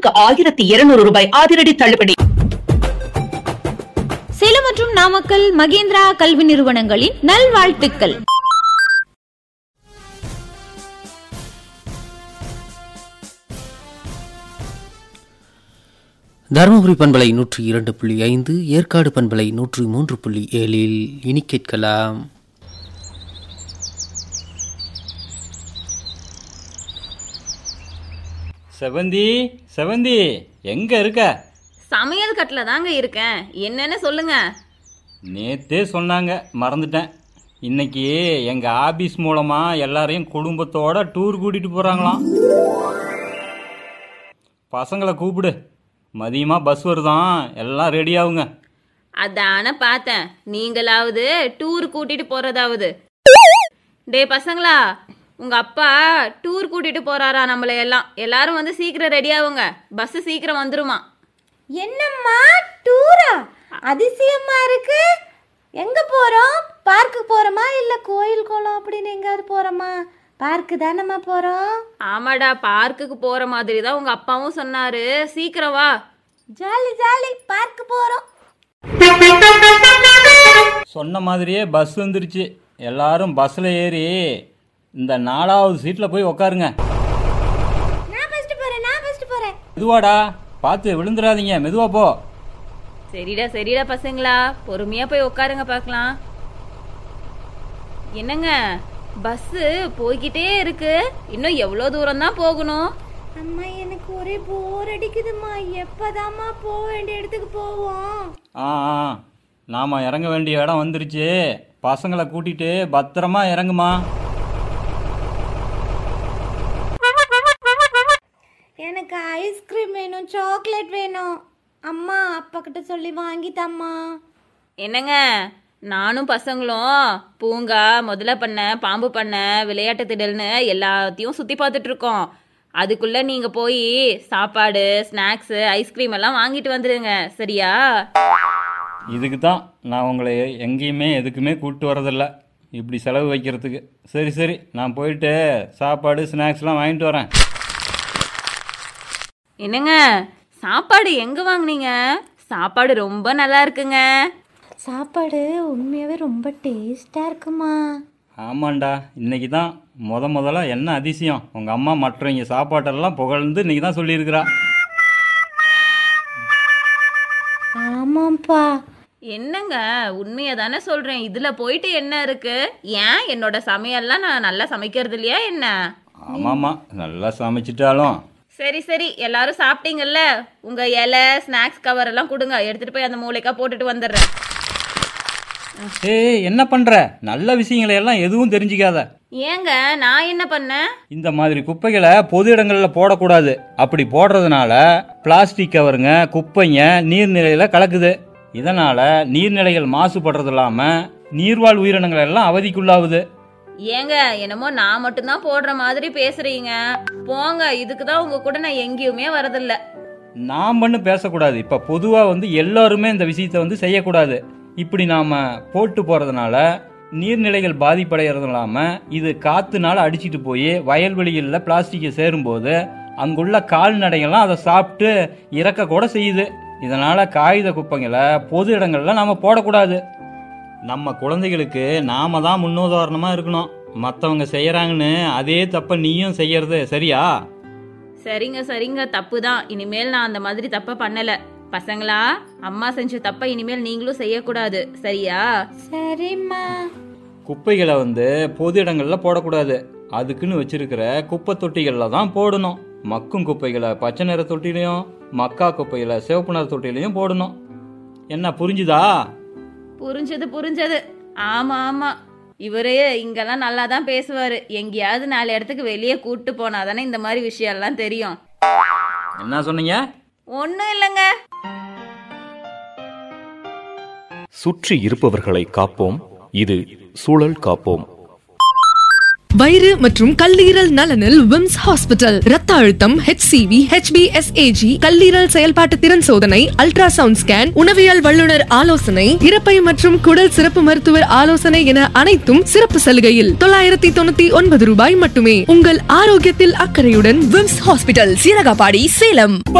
பவுனுக்கு ஆயிரத்தி இருநூறு ரூபாய் அதிரடி தள்ளுபடி சேலம் மற்றும் நாமக்கல் மகேந்திரா கல்வி நிறுவனங்களின் நல்வாழ்த்துக்கள் தருமபுரி பண்பலை நூற்றி இரண்டு புள்ளி ஐந்து ஏற்காடு பண்பலை நூற்றி மூன்று புள்ளி ஏழில் இனி கேட்கலாம் செவந்தி செவந்தி எங்க இருக்க சமையல் கட்டில் தாங்க இருக்கேன் என்னன்னு சொல்லுங்க நேத்தே சொன்னாங்க மறந்துட்டேன் இன்னைக்கு எங்க ஆபீஸ் மூலமா எல்லாரையும் குடும்பத்தோட டூர் கூட்டிட்டு போறாங்களாம் பசங்களை கூப்பிடு மதியமா பஸ் வருதாம் எல்லாம் ரெடி ஆகுங்க அதான பார்த்தேன் நீங்களாவது டூர் கூட்டிட்டு போறதாவது டே பசங்களா உங்க அப்பா டூர் கூட்டிட்டு போறாரா நம்மளை எல்லாம் எல்லாரும் வந்து சீக்கிரம் ரெடி ஆகுங்க பஸ் சீக்கிரம் வந்துருமா என்னம்மா டூரா அதிசயமா இருக்கு எங்க போறோம் பார்க்கு போறோமா இல்ல கோயில் குளம் அப்படின்னு எங்காவது போறோமா பார்க்கு தானம்மா போறோம் ஆமாடா பார்க்குக்கு போற மாதிரி தான் உங்க அப்பாவும் சொன்னாரு சீக்கிரம் வா ஜாலி ஜாலி பார்க்கு போறோம் சொன்ன மாதிரியே பஸ் வந்துருச்சு எல்லாரும் பஸ்ல ஏறி இந்த நாலாவது சீட்ல போய் உக்காருங்க நான் ஃபர்ஸ்ட் போறேன் நான் ஃபர்ஸ்ட் போறேன் மெதுவாடா பார்த்து விழுந்துடாதீங்க மெதுவா போ சரிடா சரிடா பசங்களா பொறுமையா போய் உட்காருங்க பார்க்கலாம் என்னங்க பஸ் போய்கிட்டே இருக்கு இன்னும் எவ்வளோ தூரம் தான் போகணும் அம்மா எனக்கு ஒரே போர் அடிக்குதுமா எப்பதாம்மா போக வேண்டிய இடத்துக்கு போவோம் ஆ ஆ நாம இறங்க வேண்டிய இடம் வந்துருச்சு பசங்களை கூட்டிட்டு பத்திரமா இறங்குமா எனக்கு ஐஸ்கிரீம் வேணும் சாக்லேட் வேணும் அம்மா அப்பா கிட்ட சொல்லி வாங்கித்தாம்மா என்னங்க நானும் பசங்களும் பூங்கா முதல்ல பண்ண பாம்பு பண்ண விளையாட்டு திடல்னு எல்லாத்தையும் சுற்றி பார்த்துட்டு இருக்கோம் அதுக்குள்ள நீங்க போய் சாப்பாடு ஸ்நாக்ஸ் ஐஸ்கிரீம் எல்லாம் வாங்கிட்டு வந்துடுங்க சரியா இதுக்கு தான் நான் உங்களை எங்கேயுமே எதுக்குமே கூப்பிட்டு வரதில்ல இப்படி செலவு வைக்கிறதுக்கு சரி சரி நான் போயிட்டு சாப்பாடு ஸ்நாக்ஸ்லாம் வாங்கிட்டு வரேன் என்னங்க சாப்பாடு எங்க வாங்குனீங்க சாப்பாடு ரொம்ப நல்லா இருக்குங்க சாப்பாடு உண்மையாவே ரொம்ப டேஸ்டா இருக்குமா ஆமாண்டா இன்னைக்கு தான் முத முதல்ல என்ன அதிசயம் உங்கள் அம்மா மற்றவங்க சாப்பாட்டெல்லாம் புகழ்ந்து இன்னைக்கு தான் சொல்லியிருக்கிறா ஆமாப்பா என்னங்க உண்மையை தானே சொல்றேன் இதுல போயிட்டு என்ன இருக்கு ஏன் என்னோட சமையல்லாம் நான் நல்லா சமைக்கிறது இல்லையா என்ன ஆமாம்மா நல்லா சமைச்சிட்டாலும் சரி சரி எல்லாரும் சாப்பிட்டீங்கல்ல உங்க இலை ஸ்நாக்ஸ் கவர் எல்லாம் கொடுங்க எடுத்துட்டு போய் அந்த மூளைக்கா போட்டுட்டு வந்துடுறேன் ஏய் என்ன பண்ற நல்ல விஷயங்களை எல்லாம் எதுவும் தெரிஞ்சுக்காத ஏங்க நான் என்ன பண்ணேன் இந்த மாதிரி குப்பைகளை பொது இடங்கள்ல போடக்கூடாது அப்படி போடுறதுனால பிளாஸ்டிக் கவருங்க குப்பைங்க நீர்நிலையில கலக்குது இதனால நீர்நிலைகள் மாசுபடுறது இல்லாம நீர்வாழ் உயிரினங்கள் எல்லாம் அவதிக்குள்ளாகுது ஏங்க என்னமோ நான் மட்டும்தான் போடுற மாதிரி பேசுறீங்க போங்க இதுக்கு தான் உங்க கூட நான் எங்கேயுமே வரதில்ல நாம் பண்ணு பேசக்கூடாது இப்ப பொதுவா வந்து எல்லாருமே இந்த விஷயத்தை வந்து செய்யக்கூடாது இப்படி நாம போட்டு போறதுனால நீர்நிலைகள் பாதிப்படைகிறது இல்லாம இது காத்துனால அடிச்சிட்டு போய் வயல்வெளிகளில் பிளாஸ்டிக்கை சேரும்போது அங்குள்ள கால்நடைகள்லாம் அதை சாப்பிட்டு இறக்க கூட செய்யுது இதனால காகித குப்பைங்களை பொது இடங்கள்ல நாம போடக்கூடாது நம்ம குழந்தைகளுக்கு நாம தான் முன்னுதாரணமா இருக்கணும் மற்றவங்க செய்யறாங்கன்னு அதே தப்ப நீயும் செய்யறது சரியா சரிங்க சரிங்க தப்பு தான் இனிமேல் நான் அந்த மாதிரி தப்ப பண்ணல பசங்களா அம்மா செஞ்ச தப்ப இனிமேல் நீங்களும் செய்யக்கூடாது சரியா சரிம்மா குப்பைகளை வந்து பொது இடங்கள்ல போடக்கூடாது அதுக்குன்னு வச்சிருக்கிற குப்பை தொட்டிகள்ல தான் போடணும் மக்கும் குப்பைகளை பச்சை நிற தொட்டிலையும் மக்கா குப்பைகளை சிவப்பு நிற தொட்டிலையும் போடணும் என்ன புரிஞ்சுதா புரிஞ்சது புரிஞ்சது ஆமா ஆமா இவரு இங்கெல்லாம் நல்லா தான் பேசுவாரு எங்கேயாவது நாலு இடத்துக்கு வெளியே கூட்டு போனாதானே இந்த மாதிரி விஷயம் எல்லாம் தெரியும் என்ன சொன்னீங்க ஒன்றும் இல்லைங்க சுற்றி இருப்பவர்களை காப்போம் இது சூழல் காப்போம் வயிறு மற்றும் கல்லீரல் நலனில் விம்ஸ் ஹாஸ்பிட்டல் ரத்த அழுத்தம் ஹெச்சிவி ஹெச்பிஎஸ்ஏஜி கல்லீரல் செயல்பாட்டு திறன் சோதனை அல்ட்ராசவுண்ட் ஸ்கேன் உணவியல் வல்லுநர் ஆலோசனை இறப்பை மற்றும் குடல் சிறப்பு மருத்துவர் ஆலோசனை என அனைத்தும் சிறப்பு சலுகையில் தொள்ளாயிரத்தி தொண்ணூத்தி ஒன்பது ரூபாய் மட்டுமே உங்கள் ஆரோக்கியத்தில் அக்கறையுடன் விம்ஸ் ஹாஸ்பிட்டல் சீரகாபாடி சேலம்